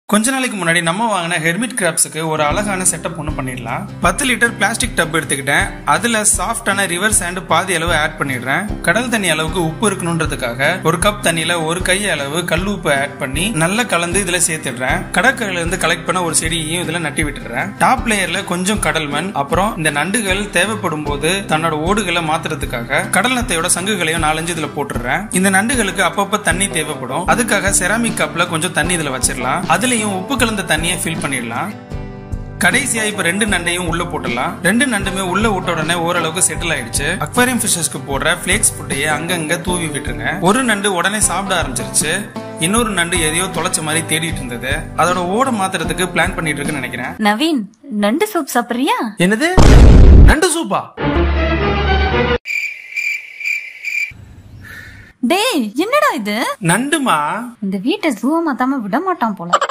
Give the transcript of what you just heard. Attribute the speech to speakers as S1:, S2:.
S1: கொஞ்ச நாளைக்கு முன்னாடி நம்ம வாங்கின ஹெர்மிட் கிராப்ஸுக்கு ஒரு அழகான செட்டப் ஒன்று பண்ணிடலாம் பத்து லிட்டர் பிளாஸ்டிக் டப் எடுத்துக்கிட்டேன் அதுல சாஃப்டான ரிவர் சாண்ட் பாதி அளவு ஆட் பண்ணிடுறேன் கடல் தண்ணி அளவுக்கு உப்பு இருக்கணுன்றதுக்காக ஒரு கப் தண்ணியில ஒரு கை அளவு கல் உப்பு ஆட் பண்ணி நல்லா கலந்து இதுல சேர்த்துடுறேன் கடற்கரையில இருந்து கலெக்ட் பண்ண ஒரு செடியையும் இதுல நட்டி விட்டுறேன் டாப் லேயர்ல கொஞ்சம் கடல் மண் அப்புறம் இந்த நண்டுகள் தேவைப்படும் போது தன்னோட ஓடுகளை மாத்துறதுக்காக கடல் நத்தையோட சங்குகளையும் நாலஞ்சு இதுல போட்டுடுறேன் இந்த நண்டுகளுக்கு அப்பப்ப தண்ணி தேவைப்படும் அதுக்காக செராமிக் கப்ல கொஞ்சம் தண்ணி இதுல வச்சிடலாம் அதுலயும் உப்பு கலந்த தண்ணியை ஃபில் பண்ணிடலாம் கடைசியா இப்ப ரெண்டு நண்டையும் உள்ள போட்டுடலாம் ரெண்டு நண்டுமே உள்ள விட்ட உடனே ஓரளவுக்கு செட்டில் ஆயிடுச்சு அக்வாரியம் ஃபிஷஸ்க்கு போடுற பிளேக்ஸ் ஃபுட்டையே அங்கங்க தூவி விட்டுருங்க ஒரு நண்டு உடனே சாப்பிட ஆரம்பிச்சிருச்சு இன்னொரு நண்டு எதையோ தொலைச்ச மாதிரி தேடிட்டு இருந்தது அதோட ஓட மாத்துறதுக்கு பிளான் பண்ணிட்டு இருக்குன்னு நினைக்கிறேன்
S2: நவீன் நண்டு சூப் சாப்பிடுறியா
S3: என்னது நண்டு சூப்பா
S2: டேய் என்னடா இது
S1: நண்டுமா
S2: இந்த வீட்டை ஜூவா மாத்தாம விட மாட்டான் போல